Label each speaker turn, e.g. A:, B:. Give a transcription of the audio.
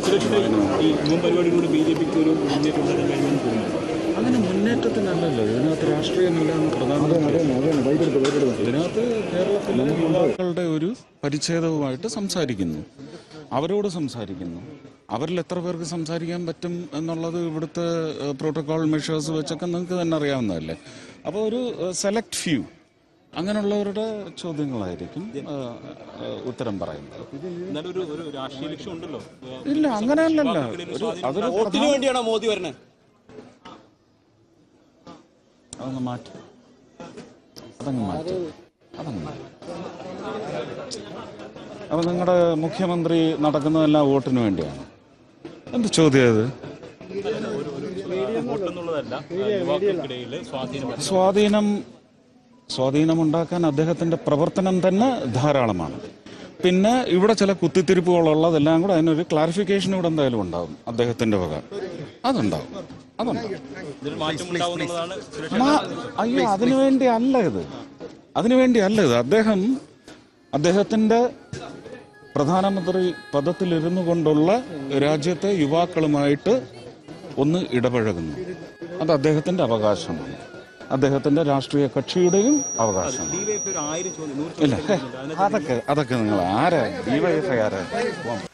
A: ഈ മുൻ പരിപാടിയിലൂടെ ബി ജെ പിക്ക് ഒരു മുന്നേറ്റം ഉണ്ടാക്കാൻ കഴിയുമെന്ന് തോന്നുന്നു
B: അങ്ങനെ മുന്നേറ്റത്തിനല്ലല്ലോ ഇതിനകത്ത് രാഷ്ട്രീയമില്ല എന്ന് പ്രധാനമന്ത്രി ഇതിനകത്ത് കേരളത്തിലെ യുവാക്കളുടെ ഒരു പരിച്ഛേദവുമായിട്ട് സംസാരിക്കുന്നു അവരോട് സംസാരിക്കുന്നു അവരിൽ എത്ര പേർക്ക് സംസാരിക്കാൻ പറ്റും എന്നുള്ളത് ഇവിടുത്തെ പ്രോട്ടോകോൾ മെഷേഴ്സ് വെച്ചൊക്കെ നിങ്ങൾക്ക് തന്നെ അറിയാവുന്നതല്ലേ അപ്പോൾ ഒരു സെലക്ട് ഫ്യൂ അങ്ങനെയുള്ളവരുടെ ചോദ്യങ്ങളായിരിക്കും ആ, ആ, ഉത്തരം പറയുന്നത്
A: എന്നാലും ഒരു ഒരു രാഷ്ട്രീയ ലക്ഷ്യം ഉണ്ടല്ലോ
B: ഇല്ല അങ്ങനെയല്ലല്ല ഒരു അതൊരു
C: വോട്ടിന് വേണ്ടിയാണോ മോദി വരണേ
B: അതങ്ങ് മാറ്റും അതങ്ങ് മാറ്റും അതങ്ങ് മാറ്റും അപ്പൊ നിങ്ങളുടെ മുഖ്യമന്ത്രി നടക്കുന്നതെല്ലാം വോട്ടിന് വേണ്ടിയാണ് എന്ത് ചോദ്യം അത്
A: വോട്ടെന്നുള്ളതല്ല യുവാക്കൾക്കിടയിൽ സ്വാധീനം
B: സ്വാധീനം സ്വാധീനമുണ്ടാക്കാൻ അദ്ദേഹത്തിന്റെ പ്രവർത്തനം തന്നെ ധാരാളമാണ് പിന്നെ ഇവിടെ ചില കുത്തിത്തിരിപ്പുകളുള്ളതെല്ലാം കൂടെ അതിനൊരു ക്ലാരിഫിക്കേഷൻ ഇവിടെ എന്തായാലും ഉണ്ടാവും അദ്ദേഹത്തിന്റെ വക അതുണ്ടാവും അതുണ്ടാവും
A: ഇതിൽ മാറ്റം ഉണ്ടാവുന്നതാണ് സുരക്ഷ
B: മാ- അയ്യോ അതിനുവേണ്ടി അല്ല ഇത് അതിനുവേണ്ടി അല്ല ഇത് അദ്ദേഹം അദ്ദേഹത്തിന്റെ പ്രധാനമന്ത്രി പദത്തിലിരുന്നു കൊണ്ടുള്ള രാജ്യത്തെ യുവാക്കളുമായിട്ട് ഒന്ന് ഇടപഴകുന്നു അത് അദ്ദേഹത്തിന്റെ അവകാശമാണ് അദ്ദേഹത്തിന്റെ രാഷ്ട്രീയ കക്ഷിയുടെയും അവകാശമാണ്
A: ഡിവൈഎഫ് ഒരു ആയിരം ചോദ്യം നൂറ്
B: ഇല്ല ഹേ, അതൊക്കെ അതൊക്കെ നിങ്ങൾ ആരാ ഡിവൈഎഫ്ഐ ആരാ